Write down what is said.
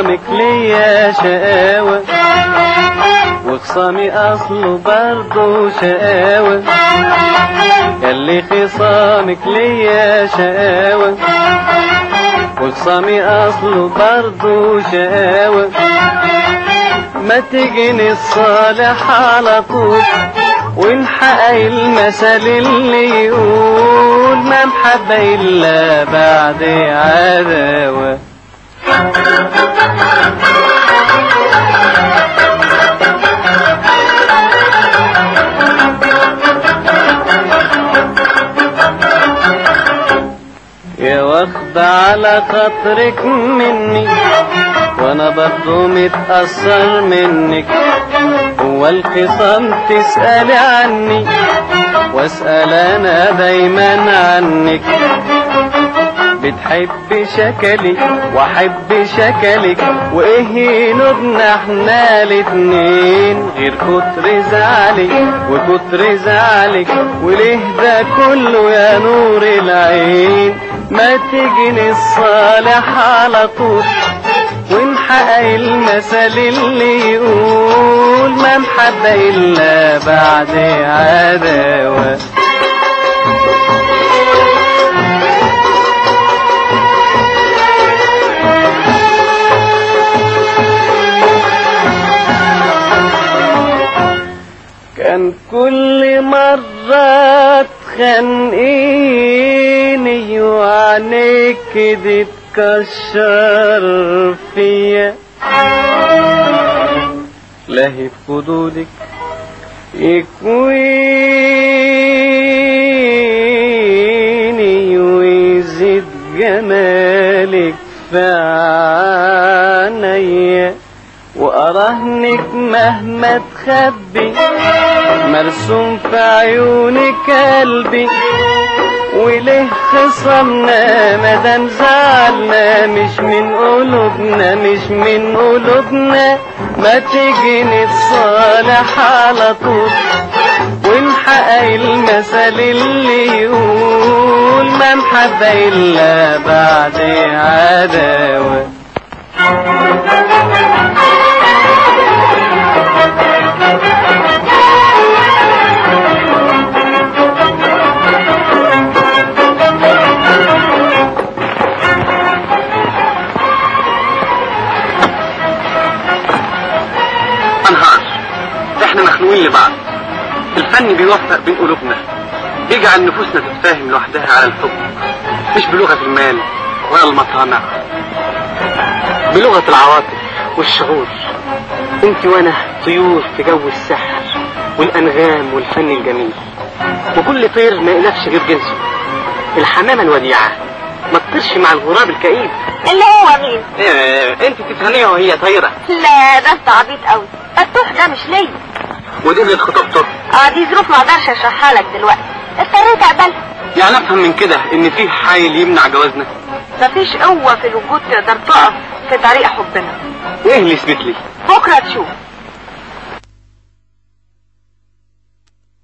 خصامك ليا شقاوة وخصامي اصله برضه شقاوة ياللي خصامك ليا شقاوة وخصامي اصله برضه شقاوة ما تجيني الصالح على طول ونحقق المثل اللي يقول ما محبة إلا بعد عداوة يا واخد على خاطرك مني وانا برضو متأثر منك هو الخصام تسألي عني واسأل انا دايما عنك بتحب شكلي واحب شكلك وايه ينوبنا احنا الاتنين غير كتر زعلي وكتر زعلك وليه ده كله يا نور العين ما تجيني الصالح على طول ونحقق المثل اللي يقول ما محبة إلا بعد عداوة كان كل مرة تخنقيني وعنيك كده تكشر فيا لهي في خدودك يكويني ويزيد جمالك في عينيا وأراهنك مهما تخبي مرسوم في عيونك قلبي وليه خصمنا مادام زعلنا مش من قلوبنا مش من قلوبنا ما تيجي نتصالح على طول ونحقق المثل اللي يقول ما محبة إلا بعد عداوة انهار احنا مخلوقين لبعض الفن بيوفق بين قلوبنا بيجعل نفوسنا تتفاهم لوحدها على الحب مش بلغة المال ولا المطامع بلغة العواطف والشعور انت وانا طيور في جو السحر والانغام والفن الجميل وكل طير ما يقلقش غير جنسه الحمامة الوديعة ما تطيرش مع الغراب الكئيب اللي هو مين إيه انت تفهميها وهي طايرة لا ده انت عبيط قوي الطوح ده مش ليا ودي اللي الخطاب اه دي ظروف ما اقدرش اشرحها لك دلوقتي اضطريت اقبلها يعني افهم من كده ان في حايل يمنع جوازنا مفيش قوة في الوجود تقدر تقف في طريق حبنا وايه اللي يثبت لي بكرة تشوف